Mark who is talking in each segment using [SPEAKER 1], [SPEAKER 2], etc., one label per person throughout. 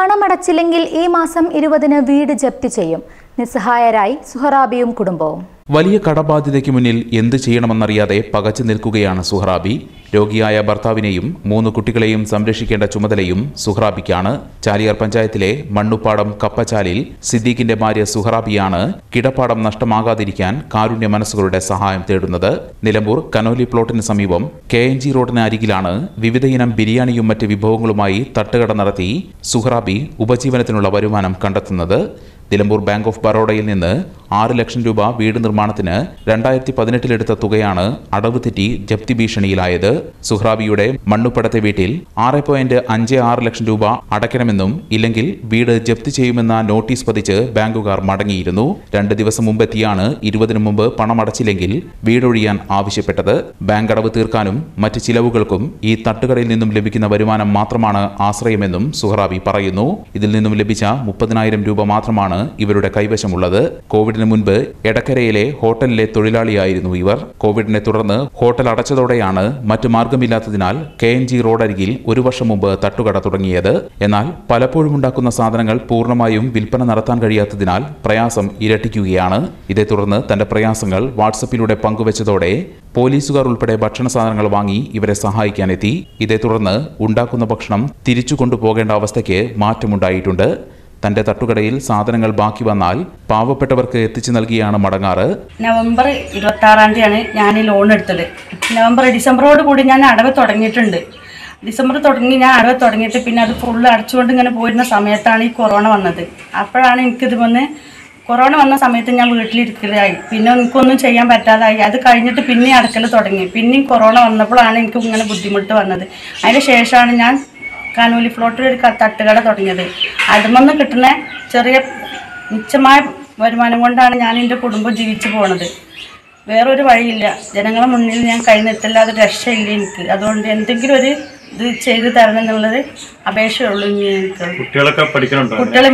[SPEAKER 1] പണമടച്ചില്ലെങ്കിൽ ഈ മാസം ഇരുപതിന് വീട് ജപ്തി ചെയ്യും നിസ്സഹായരായി സുഹറാബിയും കുടുംബവും
[SPEAKER 2] വലിയ കടബാധ്യതയ്ക്ക് മുന്നിൽ എന്ത് ചെയ്യണമെന്നറിയാതെ പകച്ചു നിൽക്കുകയാണ് സുഹറാബി രോഗിയായ ഭർത്താവിനെയും മൂന്ന് കുട്ടികളെയും സംരക്ഷിക്കേണ്ട ചുമതലയും സുഹറാബിക്കാണ് ചാലിയാർ പഞ്ചായത്തിലെ മണ്ണുപ്പാടം കപ്പച്ചാലിൽ സിദ്ദീഖിന്റെ ഭാര്യ സുഹറാബിയാണ് കിടപ്പാടം നഷ്ടമാകാതിരിക്കാൻ കാരുണ്യ മനസ്സുകളുടെ സഹായം തേടുന്നത് നിലമ്പൂർ കനോലി പ്ലോട്ടിന് സമീപം കെ എൻ ജി റോഡിന് അരികിലാണ് വിവിധയിനം ബിരിയാണിയും മറ്റ് വിഭവങ്ങളുമായി തട്ടുകട നടത്തി സുഹറാബി ഉപജീവനത്തിനുള്ള വരുമാനം കണ്ടെത്തുന്നത് നിലമ്പൂർ ബാങ്ക് ഓഫ് ബറോഡയിൽ നിന്ന് ആറ് ലക്ഷം രൂപ വീട് നിർമ്മാണത്തിന് രണ്ടായിരത്തി പതിനെട്ടിലെടുത്ത തുകയാണ് അടവ് തെറ്റി ജപ്തി ഭീഷണിയിലായത് സുഹ്രാബിയുടെ മണ്ണുപ്പടത്തെ വീട്ടിൽ ആറ് പോയിന്റ് അഞ്ച് ആറ് ലക്ഷം രൂപ അടയ്ക്കണമെന്നും ഇല്ലെങ്കിൽ വീട് ജപ്തി ചെയ്യുമെന്ന നോട്ടീസ് പതിച്ച് ബാങ്കുകാർ മടങ്ങിയിരുന്നു രണ്ട് ദിവസം മുമ്പെത്തിയാണ് ഇരുപതിനു മുമ്പ് പണമടച്ചില്ലെങ്കിൽ വീടൊഴിയാൻ ആവശ്യപ്പെട്ടത് ബാങ്ക് അടവ് തീർക്കാനും മറ്റ് ചിലവുകൾക്കും ഈ തട്ടുകടയിൽ നിന്നും ലഭിക്കുന്ന വരുമാനം മാത്രമാണ് ആശ്രയമെന്നും സുഹ്റാബി പറയുന്നു ഇതിൽ നിന്നും ലഭിച്ച മുപ്പതിനായിരം രൂപ മാത്രമാണ് ഇവരുടെ കൈവശമുള്ളത് കോവിഡിന് മുൻപ് എടക്കരയിലെ ഹോട്ടലിലെ തൊഴിലാളിയായിരുന്നു ഇവർ കോവിഡിനെ തുടർന്ന് ഹോട്ടൽ അടച്ചതോടെയാണ് മറ്റു മാർഗമില്ലാത്തതിനാൽ കെ എൻ ജി റോഡരികിൽ ഒരു വർഷം മുമ്പ് തട്ടുകട തുടങ്ങിയത് എന്നാൽ പലപ്പോഴും ഉണ്ടാക്കുന്ന സാധനങ്ങൾ പൂർണ്ണമായും വിൽപ്പന നടത്താൻ കഴിയാത്തതിനാൽ പ്രയാസം ഇരട്ടിക്കുകയാണ് ഇതേ തുടർന്ന് തന്റെ പ്രയാസങ്ങൾ വാട്സപ്പിലൂടെ പങ്കുവച്ചതോടെ പോലീസുകാർ ഉൾപ്പെടെ ഭക്ഷണ സാധനങ്ങൾ വാങ്ങി ഇവരെ സഹായിക്കാനെത്തി ഇതേ തുടർന്ന് ഉണ്ടാക്കുന്ന ഭക്ഷണം തിരിച്ചു കൊണ്ടുപോകേണ്ട അവസ്ഥയ്ക്ക് മാറ്റമുണ്ടായിട്ടുണ്ട് തന്റെ തട്ടുകടയിൽ സാധനങ്ങൾ ബാക്കി വന്നാൽ പാവപ്പെട്ടവർക്ക് എത്തിച്ചു നൽകിയാണ് മടങ്ങാറ്
[SPEAKER 3] നവംബർ ഇരുപത്തി ആറാം തീയതിയാണ് ഞാൻ ഈ ലോൺ എടുത്തത് നവംബർ ഡിസംബറോട് കൂടി ഞാൻ അടവ് തുടങ്ങിയിട്ടുണ്ട് ഡിസംബർ തുടങ്ങി ഞാൻ അടവ് തുടങ്ങിയിട്ട് പിന്നെ അത് ഫുള്ള് അടച്ചുകൊണ്ട് ഇങ്ങനെ പോയിരുന്ന സമയത്താണ് ഈ കൊറോണ വന്നത് അപ്പോഴാണ് എനിക്കിത് വന്ന് കൊറോണ വന്ന സമയത്ത് ഞാൻ വീട്ടിലിരിക്കലായി പിന്നെ എനിക്കൊന്നും ചെയ്യാൻ പറ്റാതായി അത് കഴിഞ്ഞിട്ട് പിന്നെ അടക്കൽ തുടങ്ങി പിന്നെയും കൊറോണ വന്നപ്പോഴാണ് എനിക്ക് ഇങ്ങനെ ബുദ്ധിമുട്ട് വന്നത് അതിന് ശേഷമാണ് ഞാൻ കാനൂലി ഫ്ലോട്ടിൽ ഒരു ക- തട്ടുകട തുടങ്ങിയത് അതിൽ കിട്ടുന്ന ചെറിയ നിശ്ചയമായ വരുമാനം കൊണ്ടാണ് ഞാൻ എൻ്റെ കുടുംബം ജീവിച്ചു പോണത് വേറൊരു വഴിയില്ല ജനങ്ങളുടെ മുന്നിൽ ഞാൻ കൈ നിർത്തല്ലാതെ രക്ഷയില്ല എനിക്ക് അതുകൊണ്ട് എന്തെങ്കിലും ഒരു ഇത് ചെയ്തു തരണം എന്നുള്ളത് അപേക്ഷയുള്ളൂ ഇനി എനിക്ക്
[SPEAKER 4] കുട്ടികളൊക്കെ പഠിക്കണുണ്ടോ
[SPEAKER 3] കുട്ടികൾ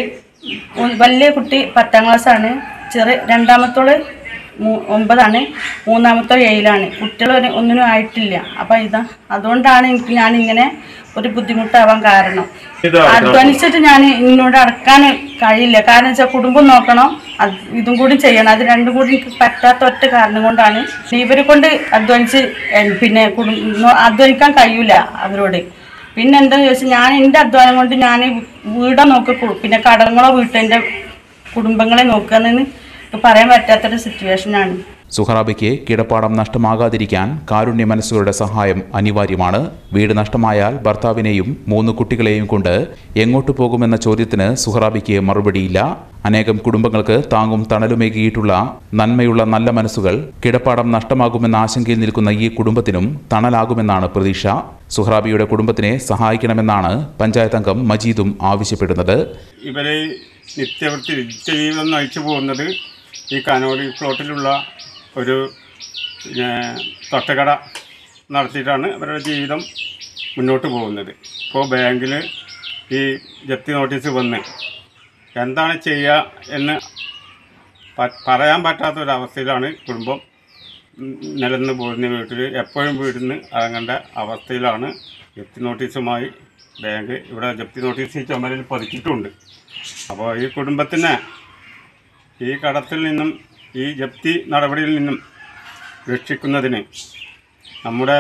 [SPEAKER 3] വലിയ കുട്ടി പത്താം ക്ലാസ്സാണ് ചെറിയ രണ്ടാമത്തോള് മൂ- ഒമ്പതാണ് മൂന്നാമത്തോൾ ഏഴിലാണ് കുട്ടികൾ ഒരു- ഒന്നിനും ആയിട്ടില്ല അപ്പം ഇതാ അതുകൊണ്ടാണ് എനിക്ക് ഞാൻ ഇങ്ങനെ ഒരു ബുദ്ധിമുട്ടാവാൻ കാരണം
[SPEAKER 4] ഇത് അടക്കണം.
[SPEAKER 3] അധ്വാനിച്ചിട്ട് ഞാൻ എന്നോട് അടക്കാൻ കഴിയില്ല കാരണം വെച്ചാൽ കുടുംബം നോക്കണം അത് ഇതും കൂടി ചെയ്യണം അത് രണ്ടും കൂടി എനിക്ക് പറ്റാത്ത ഒറ്റ കാരണം കൊണ്ടാണ് ഇവരെ കൊണ്ട് അധ്വാനിച്ച് എ- പിന്നെ കുടുംബം അധ്വാനിക്കാൻ കഴിയൂല അവരോട് പിന്നെ എന്താന്ന് ചോദിച്ചാൽ ഞാൻ എൻ്റെ അധ്വാനം കൊണ്ട് ഞാൻ വീടോ നോക്കി പിന്നെ കടങ്ങളോ വീട്ടിൽ എൻ്റെ കുടുംബങ്ങളെ നോക്കുകയെന്ന് പറയാൻ പറ്റാത്തൊരു സിറ്റുവേഷനാണ്
[SPEAKER 2] സുഹറാബിക്ക് കിടപ്പാടം നഷ്ടമാകാതിരിക്കാൻ കാരുണ്യ മനസ്സുകളുടെ സഹായം അനിവാര്യമാണ് വീട് നഷ്ടമായാൽ ഭർത്താവിനെയും മൂന്ന് കുട്ടികളെയും കൊണ്ട് എങ്ങോട്ട് പോകുമെന്ന ചോദ്യത്തിന് സുഹറാബിക്ക് മറുപടിയില്ല അനേകം കുടുംബങ്ങൾക്ക് താങ്ങും തണലുമേകിയിട്ടുള്ള നന്മയുള്ള നല്ല മനസ്സുകൾ കിടപ്പാടം നഷ്ടമാകുമെന്ന ആശങ്കയിൽ നിൽക്കുന്ന ഈ കുടുംബത്തിനും തണലാകുമെന്നാണ് പ്രതീക്ഷ സുഹറാബിയുടെ കുടുംബത്തിനെ സഹായിക്കണമെന്നാണ് പഞ്ചായത്ത് അംഗം മജീദും ആവശ്യപ്പെടുന്നത്
[SPEAKER 4] ഇവരെ നിത്യവൃത്തി നിത്യജീവിതം നയിച്ചു പോകുന്നത് ഈ കനോലി പ്ലോട്ടിലുള്ള ഒരു പിന്നെ തട്ടുകട നടത്തിയിട്ടാണ് അവരുടെ ജീവിതം മുന്നോട്ട് പോകുന്നത് ഇപ്പോൾ ബാങ്കിൽ ഈ ജപ്തി നോട്ടീസ് വന്ന് എന്താണ് ചെയ്യുക എന്ന് പ- പറയാൻ പറ്റാത്ത ഒരവസ്ഥയിലാണ് കുടുംബം ഉം, നിലനിന്ന് പോകുന്ന വീട്ടിൽ എപ്പോഴും വീടിന് ഇറങ്ങേണ്ട അവസ്ഥയിലാണ് ജപ്തി നോട്ടീസുമായി ബാങ്ക് ഇവിടെ ജപ്തി നോട്ടീസ് ഈ ചുമരിൽ പതിച്ചിട്ടുണ്ട് അപ്പോൾ ഈ കുടുംബത്തിനെ ഈ കടത്തിൽ നിന്നും ഈ ജപ്തി നടപടിയിൽ നിന്നും രക്ഷിക്കുന്നതിന് നമ്മുടെ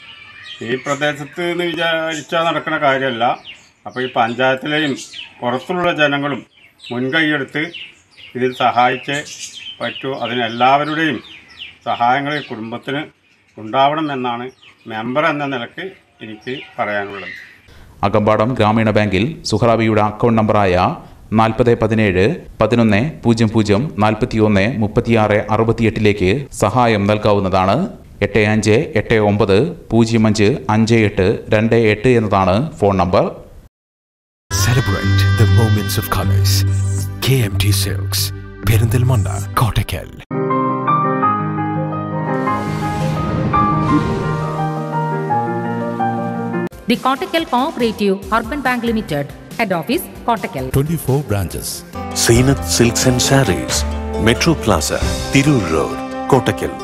[SPEAKER 4] ഈ പ്രദേശത്ത് എന്ന് വിചാരിച്ചാൽ നടക്കുന്ന കാര്യമല്ല അപ്പോൾ ഈ പഞ്ചായത്തിലെയും പുറത്തുള്ള ജനങ്ങളും മുൻകൈയെടുത്ത് ഇതിൽ സഹായിച്ചേ പറ്റൂ അതിന് എല്ലാവരുടെയും സഹായങ്ങൾ ഈ കുടുംബത്തിന് ഉണ്ടാവണം എന്നാണ് മെമ്പർ എന്ന നിലക്ക് എനിക്ക് പറയാനുള്ളത്
[SPEAKER 2] അകമ്പാടം ഗ്രാമീണ ബാങ്കിൽ സുഹറാബിയുടെ അക്കൗണ്ട് നമ്പറായ നാൽപ്പത് പതിനേഴ് പതിനൊന്ന് പൂജ്യം പൂജ്യം നാൽപ്പത്തിയൊന്ന് മുപ്പത്തിയാറ് അറുപത്തിയെട്ടിലേക്ക് സഹായം നൽകാവുന്നതാണ് എട്ട് അഞ്ച് എട്ട് ഒമ്പത് പൂജ്യം അഞ്ച് അഞ്ച് എട്ട് രണ്ട് എട്ട് എന്നതാണ് phone number
[SPEAKER 5] Celebrate the moments of colors. KMT Silks, Perindalmanda, Kottakkal.
[SPEAKER 6] The Kottakkal Cooperative Urban Bank Limited, Head Office, Kottakkal.
[SPEAKER 7] 24 branches.
[SPEAKER 5] Seenat Silks and Sarees, Metro Plaza, Tirur Road, Kottakkal.